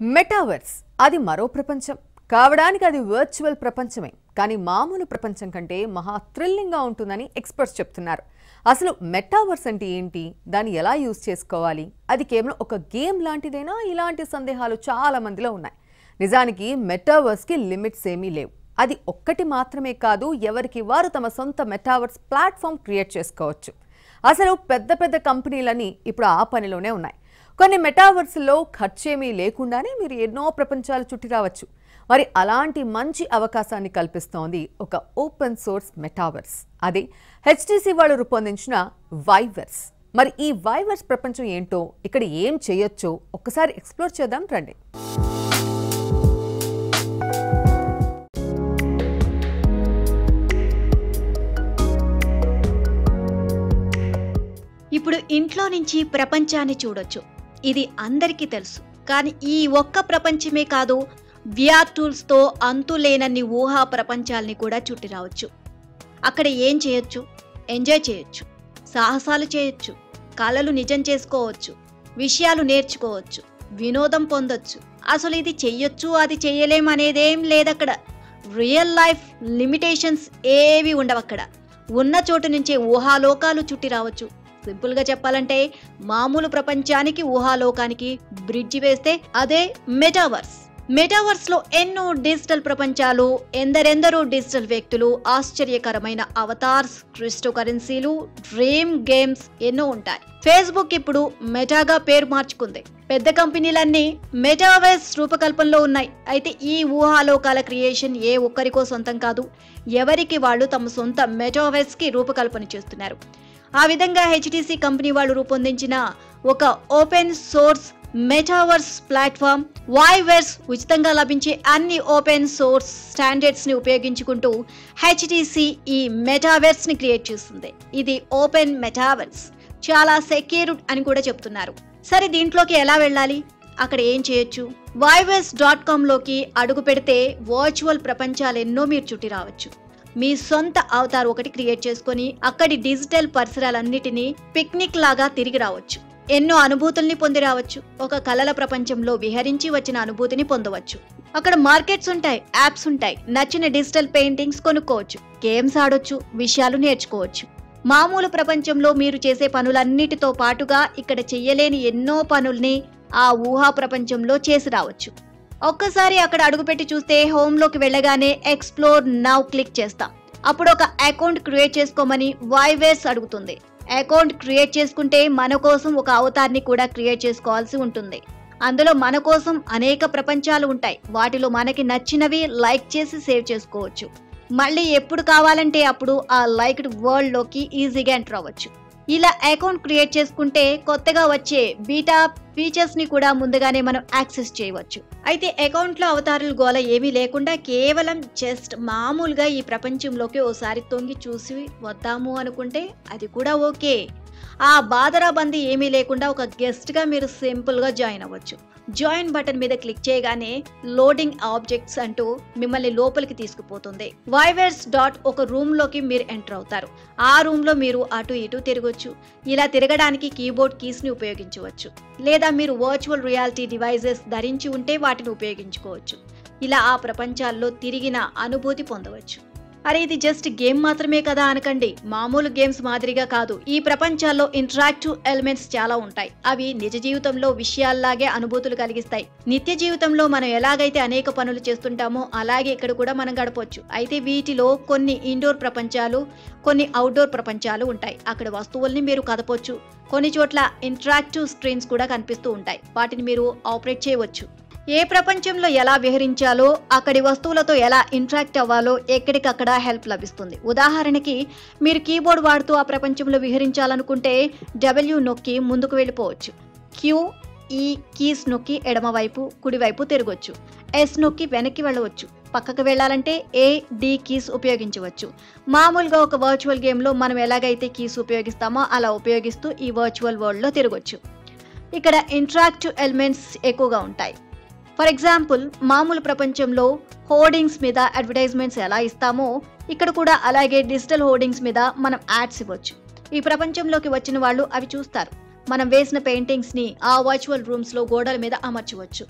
metaverse అది మరో ప్రపంచం కావడానికి అది వర్చువల్ ప్రపంచమే కానీ మామూలు ప్రపంచం కంటే మహా థ్రిల్లింగ్గా ఉంటుందని ఎక్స్పర్ట్స్ చెప్తున్నారు అసలు మెటావర్స్ అంటే ఏంటి దాన్ని ఎలా యూజ్ చేసుకోవాలి అది కేవలం ఒక గేమ్ లాంటిదేనా ఇలాంటి సందేహాలు చాలా మందిలో ఉన్నాయి నిజానికి మెటావర్స్కి లిమిట్స్ ఏమీ లేవు అది ఒక్కటి మాత్రమే కాదు ఎవరికి వారు తమ సొంత మెటావర్స్ ప్లాట్ఫామ్ క్రియేట్ చేసుకోవచ్చు అసలు పెద్ద పెద్ద కంపెనీలని ఇప్పుడు ఆ పనిలోనే ఉన్నాయి కొన్ని మెటావర్స్లో ఖర్చేమీ లేకుండానే మీరు ఎన్నో ప్రపంచాలు చుట్టి రావచ్చు మరి అలాంటి మంచి అవకాశాన్ని కల్పిస్తోంది ఒక ఓపెన్ సోర్స్ మెటావర్స్ అది హెచ్టీసీ వాళ్ళు రూపొందించిన వైవర్స్ మరి ఈ వైవర్స్ ప్రపంచం ఏంటో ఇక్కడ ఏం చేయొచ్చో ఒక్కసారి ఎక్స్ప్లోర్ చేద్దాం రండి ఇప్పుడు ఇంట్లో నుంచి ప్రపంచాన్ని చూడొచ్చు ఇది అందరికీ తెలుసు కానీ ఈ ఒక్క ప్రపంచమే కాదు విఆర్ టూల్స్తో అంతులేనన్ని ఊహా ప్రపంచాల్ని కూడా చుట్టి రావచ్చు అక్కడ ఏం చేయొచ్చు ఎంజాయ్ చేయొచ్చు సాహసాలు చేయొచ్చు కళలు నిజం చేసుకోవచ్చు విషయాలు నేర్చుకోవచ్చు వినోదం పొందొచ్చు అసలు ఇది చెయ్యొచ్చు అది చెయ్యలేం అనేదేం లేదక్కడ రియల్ లైఫ్ లిమిటేషన్స్ ఏవి ఉండవక్కడ ఉన్న చోటు నుంచే ఊహాలోకాలు చుట్టి రావచ్చు సింపుల్గా చెప్పాలంటే మామూలు ప్రపంచానికి ఊహాలోకానికి బ్రిడ్జి వేస్తే అదే మెటావర్స్ మెటావర్స్ లో ఎన్నో డిజిటల్ ప్రపంచాలు ఎందరెందరో డిజిటల్ వ్యక్తులు ఆశ్చర్యకరమైన అవతార్స్ క్రిప్టో కరెన్సీలు డ్రీమ్ గేమ్స్ ఎన్నో ఉంటాయి ఫేస్బుక్ ఇప్పుడు మెటాగా పేరు మార్చుకుంది పెద్ద కంపెనీలన్నీ మెటావర్స్ రూపకల్పనలో ఉన్నాయి అయితే ఈ ఊహాలోకాల క్రియేషన్ ఏ ఒక్కరికో సొంతం కాదు ఎవరికి వాళ్ళు తమ సొంత మెటావర్స్ కి రూపకల్పన చేస్తున్నారు ఆ విధంగా హెచ్టిసి కంపెనీ వాళ్ళు రూపొందించిన ఒక open source metaverse platform Viverse ఉచితంగా లభించే అన్ని ఓపెన్ సోర్స్ స్టాండర్డ్స్ ని ఉపయోగించుకుంటూ హెచ్టిసి ఈ మెటావర్స్ ని క్రియేట్ చేస్తుంది ఇది ఓపెన్ మెటావర్స్ చాలా సెక్యూర్డ్ అని కూడా చెప్తున్నారు సరే దీంట్లోకి ఎలా వెళ్ళాలి అక్కడ ఏం చేయొచ్చు వాయివర్స్ డాట్ కామ్లోకి అడుగు పెడితే వర్చువల్ ప్రపంచాలు ఎన్నో మీరు చుట్టి రావచ్చు మీ సొంత అవతార్ ఒకటి క్రియేట్ చేసుకొని అక్కడి డిజిటల్ పరిసరాలన్నిటినీ పిక్నిక్ లాగా తిరిగి రావచ్చు ఎన్నో అనుభూతుల్ని పొంది రావచ్చు ఒక కళల ప్రపంచంలో విహరించి వచ్చిన అనుభూతిని పొందవచ్చు అక్కడ మార్కెట్స్ ఉంటాయి యాప్స్ ఉంటాయి నచ్చిన డిజిటల్ పెయింటింగ్స్ కొనుక్కోవచ్చు గేమ్స్ ఆడొచ్చు విషయాలు నేర్చుకోవచ్చు మామూలు ప్రపంచంలో మీరు చేసే పనులన్నిటితో పాటుగా ఇక్కడ చెయ్యలేని ఎన్నో పనుల్ని ఆ ఊహా ప్రపంచంలో చేసి రావచ్చు ఒక్కసారి అక్కడ అడుగుపెట్టి చూస్తే హోమ్లోకి వెళ్ళగానే ఎక్స్ప్లోర్ నౌ క్లిక్ చేస్తాం అప్పుడు ఒక అకౌంట్ క్రియేట్ చేసుకోమని వాయివేస్ అడుగుతుంది అకౌంట్ క్రియేట్ చేసుకుంటే మన కోసం ఒక అవతార్ని కూడా క్రియేట్ చేసుకోవాల్సి ఉంటుంది అందులో మన కోసం అనేక ప్రపంచాలు ఉంటాయి వాటిలో మనకి నచ్చినవి లైక్ చేసి సేవ్ చేసుకోవచ్చు మళ్ళీ ఎప్పుడు కావాలంటే అప్పుడు ఆ లైక్డ్ వరల్డ్ లోకి ఈజీగా ఎంటర్ అవ్వచ్చు ఇలా అకౌంట్ క్రియేట్ చేసుకుంటే కొత్తగా వచ్చే బీటా ఫీచర్స్ ని కూడా ముందుగానే మనం యాక్సెస్ చేయవచ్చు అయితే అకౌంట్ లో అవతారాలు గోల ఏమీ లేకుండా కేవలం జస్ట్ మామూలుగా ఈ ప్రపంచంలోకి ఓసారి తొంగి చూసి వద్దాము అనుకుంటే అది కూడా ఓకే ఆ బాదరాబందీ ఏమీ లేకుండా ఒక గెస్ట్ గా మీరు సింపుల్ గా జాయిన్ అవ్వచ్చు జాయిన్ బటన్ మీద క్లిక్ చేయగానే లోడింగ్ ఆబ్జెక్ట్స్ అంటూ మిమ్మల్ని లోపలికి తీసుకుపోతుంది వైవర్స్ డాట్ ఒక రూమ్ లోకి మీరు ఎంటర్ అవుతారు ఆ రూమ్ లో మీరు అటు ఇటు తిరగొచ్చు ఇలా తిరగడానికి కీబోర్డ్ కీస్ ని ఉపయోగించవచ్చు లేదా మీరు వర్చువల్ రియాలిటీ డివైజెస్ ధరించి ఉంటే వాటిని ఉపయోగించుకోవచ్చు ఇలా ఆ ప్రపంచాల్లో తిరిగిన అనుభూతి పొందవచ్చు అరే ఇది జస్ట్ గేమ్ మాత్రమే కదా అనకండి మామూలు గేమ్స్ మాదిరిగా కాదు ఈ ప్రపంచాల్లో ఇంటరాక్టివ్ ఎలిమెంట్స్ చాలా ఉంటాయి అవి నిజ జీవితంలో విషయాల్లాగే అనుభూతులు కలిగిస్తాయి నిత్య జీవితంలో మనం ఎలాగైతే అనేక పనులు చేస్తుంటామో అలాగే ఇక్కడ కూడా మనం గడపవచ్చు అయితే వీటిలో కొన్ని ఇండోర్ ప్రపంచాలు కొన్ని అవుట్డోర్ ప్రపంచాలు ఉంటాయి అక్కడ వస్తువుల్ని మీరు కదపొచ్చు కొన్ని చోట్ల ఇంటరాక్టివ్ స్క్రీన్స్ కూడా కనిపిస్తూ ఉంటాయి వాటిని మీరు ఆపరేట్ చేయవచ్చు ఏ ప్రపంచంలో ఎలా విహరించాలో అక్కడి వస్తువులతో ఎలా ఇంటరాక్ట్ అవ్వాలో ఎక్కడికక్కడ హెల్ప్ లభిస్తుంది ఉదాహరణకి మీరు కీబోర్డ్ వాడుతూ ఆ ప్రపంచంలో విహరించాలనుకుంటే డబ్ల్యూ నొక్కి ముందుకు వెళ్ళిపోవచ్చు క్యూ ఈ కీస్ నొక్కి ఎడమవైపు కుడివైపు తిరగొచ్చు ఎస్ నొక్కి వెనక్కి వెళ్ళవచ్చు పక్కకు వెళ్ళాలంటే ఏ డి కీస్ ఉపయోగించవచ్చు మామూలుగా ఒక వర్చువల్ గేమ్లో మనం ఎలాగైతే కీస్ ఉపయోగిస్తామో అలా ఉపయోగిస్తూ ఈ వర్చువల్ వరల్డ్లో తిరగొచ్చు ఇక్కడ ఇంటరాక్టివ్ ఎలిమెంట్స్ ఎక్కువగా ఉంటాయి ఫర్ ఎగ్జాంపుల్ మామూలు ప్రపంచంలో హోర్డింగ్స్ మీద అడ్వర్టైజ్మెంట్స్ ఎలా ఇస్తామో ఇక్కడ కూడా అలాగే డిజిటల్ హోర్డింగ్స్ మీద మనం యాడ్స్ ఇవ్వచ్చు ఈ ప్రపంచంలోకి వచ్చిన వాళ్ళు అవి చూస్తారు మనం వేసిన పెయింటింగ్స్ ని ఆ వర్చువల్ రూమ్స్ లో గోడల మీద అమర్చవచ్చు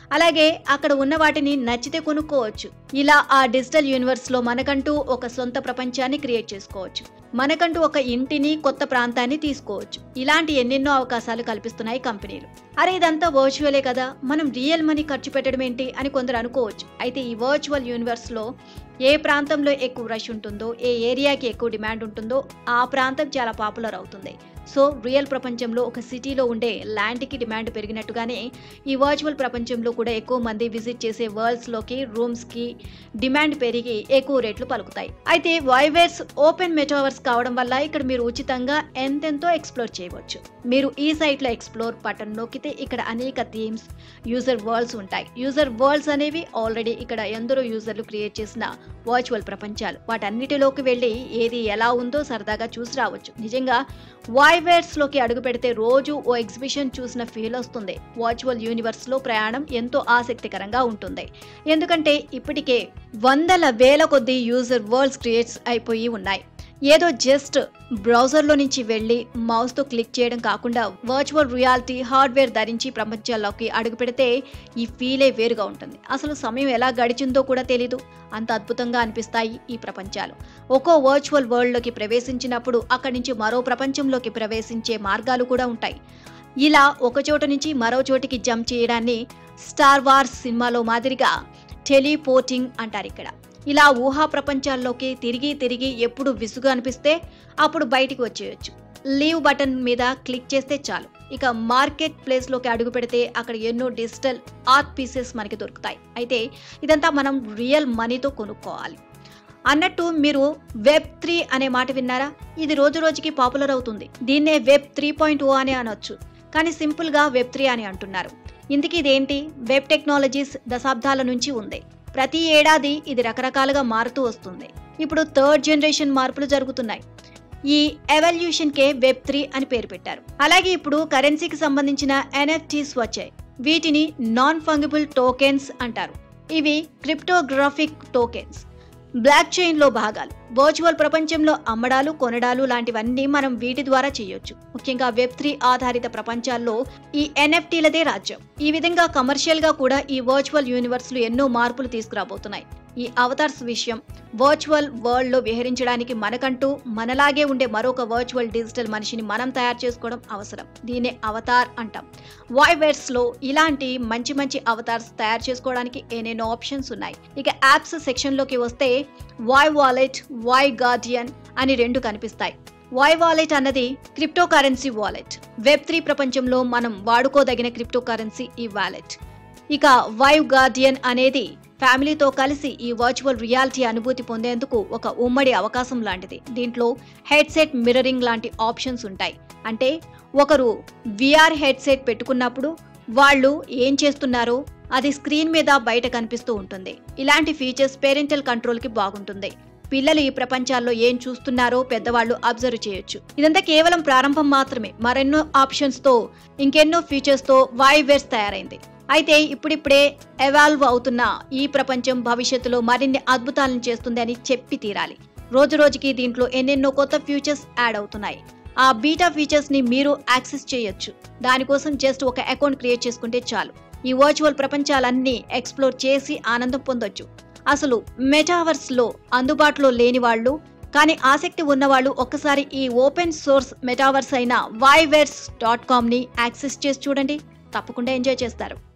అలాగే అక్కడ ఉన్న వాటిని నచ్చితే కొనుక్కోవచ్చు ఇలా ఆ డిజిటల్ యూనివర్స్ లో మనకంటూ ఒక సొంత ప్రపంచాన్ని క్రియేట్ చేసుకోవచ్చు మనకంటూ ఒక ఇంటిని కొత్త ప్రాంతాన్ని తీసుకోవచ్చు ఇలాంటి ఎన్నెన్నో అవకాశాలు కల్పిస్తున్నాయి కంపెనీలు అరే ఇదంతా వర్చువలే కదా మనం రియల్ మనీ ఖర్చు పెట్టడం ఏంటి అని కొందరు అనుకోవచ్చు అయితే ఈ వర్చువల్ యూనివర్స్ లో ఏ ప్రాంతంలో ఎక్కువ రష్ ఉంటుందో ఏ ఏరియాకి ఎక్కువ డిమాండ్ ఉంటుందో ఆ ప్రాంతం చాలా పాపులర్ అవుతుంది సో రియల్ ప్రపంచంలో ఒక సిటీలో ఉండే ల్యాండ్కి డిమాండ్ పెరిగినట్టుగానే ఈ వర్చువల్ ప్రపంచంలో కూడా ఎక్కువ మంది విజిట్ చేసే వరల్డ్స్లోకి రూమ్స్కి డిమాండ్ పెరిగి ఎక్కువ రేట్లు పలుకుతాయి అయితే వైవేర్స్ ఓపెన్ మెటావర్స్ కావడం వల్ల ఇక్కడ మీరు ఉచితంగా ఎంతెంతో ఎక్స్ప్లోర్ చేయవచ్చు మీరు ఈ సైట్లో ఎక్స్ప్లోర్ బటన్ నొక్కితే ఇక్కడ అనేక థీమ్స్ యూజర్ వరల్డ్స్ ఉంటాయి యూజర్ వరల్డ్స్ అనేవి ఆల్రెడీ ఇక్కడ ఎందరో యూజర్లు క్రియేట్ చేసిన వర్చువల్ ప్రపంచాలు వాటన్నిటిలోకి వెళ్ళి ఏది ఎలా ఉందో సరదాగా చూసి రావచ్చు నిజంగా వాయివేర్స్ లోకి అడుగు పెడితే రోజు ఓ ఎగ్జిబిషన్ చూసిన ఫీల్ వస్తుంది వర్చువల్ యూనివర్స్ లో ప్రయాణం ఎంతో ఆసక్తికరంగా ఉంటుంది ఎందుకంటే ఇప్పటికే వందల వేల కొద్ది యూజర్ వరల్డ్స్ క్రియేట్స్ అయిపోయి ఉన్నాయి ఏదో జస్ట్ బ్రౌజర్లో నుంచి వెళ్ళి మౌస్తో క్లిక్ చేయడం కాకుండా వర్చువల్ రియాలిటీ హార్డ్వేర్ ధరించి ప్రపంచాల్లోకి అడుగు పెడితే ఈ ఫీలే వేరుగా ఉంటుంది అసలు సమయం ఎలా గడిచిందో కూడా తెలీదు అంత అద్భుతంగా అనిపిస్తాయి ఈ ప్రపంచాలు ఒక్కో వర్చువల్ వరల్డ్లోకి ప్రవేశించినప్పుడు అక్కడి నుంచి మరో ప్రపంచంలోకి ప్రవేశించే మార్గాలు కూడా ఉంటాయి ఇలా ఒక చోట నుంచి మరో చోటికి జంప్ చేయడాన్ని స్టార్ వార్స్ సినిమాలో మాదిరిగా టెలిపోర్టింగ్ అంటారు ఇక్కడ ఇలా ఊహా ప్రపంచాల్లోకి తిరిగి తిరిగి ఎప్పుడు విసుగు అనిపిస్తే అప్పుడు బయటికి వచ్చేయచ్చు లీవ్ బటన్ మీద క్లిక్ చేస్తే చాలు ఇక మార్కెట్ ప్లేస్లోకి అడుగు పెడితే అక్కడ ఎన్నో డిజిటల్ ఆర్ట్ పీసెస్ మనకి దొరుకుతాయి అయితే ఇదంతా మనం రియల్ మనీతో కొనుక్కోవాలి అన్నట్టు మీరు వెబ్ త్రీ అనే మాట విన్నారా ఇది రోజు రోజుకి పాపులర్ అవుతుంది దీన్నే వెబ్ త్రీ పాయింట్ ఓ అని అనొచ్చు కానీ సింపుల్గా వెబ్ త్రీ అని అంటున్నారు ఇందుకు ఇదేంటి వెబ్ టెక్నాలజీస్ దశాబ్దాల నుంచి ఉంది ప్రతి ఏడాది ఇది రకరకాలుగా మారుతూ వస్తుంది ఇప్పుడు థర్డ్ జనరేషన్ మార్పులు జరుగుతున్నాయి ఈ ఎవల్యూషన్ కే వెబ్ త్రీ అని పేరు పెట్టారు అలాగే ఇప్పుడు కరెన్సీకి సంబంధించిన ఎన్ఎఫ్టీస్ వచ్చాయి వీటిని నాన్ ఫంగిబుల్ టోకెన్స్ అంటారు ఇవి క్రిప్టోగ్రాఫిక్ టోకెన్స్ బ్లాక్ చైన్ లో భాగాలు వర్చువల్ ప్రపంచంలో అమ్మడాలు కొనడాలు లాంటివన్నీ మనం వీటి ద్వారా చేయొచ్చు ముఖ్యంగా వెబ్ త్రీ ఆధారిత ప్రపంచాల్లో ఈ ఎన్ఎఫ్టీలదే రాజ్యం ఈ విధంగా కమర్షియల్ గా కూడా ఈ వర్చువల్ యూనివర్స్ లో ఎన్నో మార్పులు తీసుకురాబోతున్నాయి ఈ అవతార్స్ విషయం వర్చువల్ వరల్డ్ లో విహరించడానికి మనకంటూ మనలాగే ఉండే మరొక వర్చువల్ డిజిటల్ మనిషిని మనం తయారు చేసుకోవడం అవసరం దీనే అవతార్ అంటాం వాయివేర్స్ లో ఇలాంటి మంచి మంచి అవతార్స్ తయారు చేసుకోవడానికి ఎన్నెన్నో ఆప్షన్స్ ఉన్నాయి ఇక యాప్స్ సెక్షన్ లోకి వస్తే వాయ్ వాలెట్ వాయ్ గార్డియన్ అని రెండు కనిపిస్తాయి వాయ్ వాలెట్ అన్నది crypto currency wallet web three ప్రపంచంలో మనం వాడుకోదగిన క్రిప్టో కరెన్సీ ఈ వాలెట్ ఇక వైవ్ గార్డియన్ అనేది ఫ్యామిలీతో కలిసి ఈ వర్చువల్ రియాలిటీ అనుభూతి పొందేందుకు ఒక ఉమ్మడి అవకాశం లాంటిది దీంట్లో హెడ్సెట్ మిర్రరింగ్ లాంటి ఆప్షన్స్ ఉంటాయి అంటే ఒకరు విఆర్ హెడ్సెట్ పెట్టుకున్నప్పుడు వాళ్ళు ఏం చేస్తున్నారో అది స్క్రీన్ మీద బయట కనిపిస్తూ ఉంటుంది ఇలాంటి ఫీచర్స్ పేరెంటల్ కంట్రోల్కి బాగుంటుంది పిల్లలు ఈ ప్రపంచాల్లో ఏం చూస్తున్నారో పెద్దవాళ్ళు అబ్జర్వ్ చేయొచ్చు ఇదంతా కేవలం ప్రారంభం మాత్రమే మరెన్నో ఆప్షన్స్ తో ఇంకెన్నో ఫీచర్స్ తో వాయివేర్స్ తయారైంది అయితే ఇప్పుడిప్పుడే ఎవాల్వ్ అవుతున్న ఈ ప్రపంచం భవిష్యత్తులో మరిన్ని అద్భుతాలను చేస్తుంది అని చెప్పి తీరాలి రోజు రోజుకి దీంట్లో ఎన్నెన్నో కొత్త ఫీచర్స్ యాడ్ అవుతున్నాయి ఆ బీటా ఫీచర్స్ ని మీరు యాక్సెస్ చేయొచ్చు దానికోసం జస్ట్ ఒక అకౌంట్ క్రియేట్ చేసుకుంటే చాలు ఈ వర్చువల్ ప్రపంచాలన్నీ ఎక్స్ప్లోర్ చేసి ఆనందం పొందొచ్చు అసలు మెటావర్స్ లో అందుబాటులో లేని వాళ్ళు కానీ ఆసక్తి ఉన్నవాళ్ళు ఒక్కసారి ఈ ఓపెన్ సోర్స్ మెటావర్స్ అయిన వైవేర్స్ డాట్ కామ్ ని యాక్సెస్ చేసి చూడండి తప్పకుండా ఎంజాయ్ చేస్తారు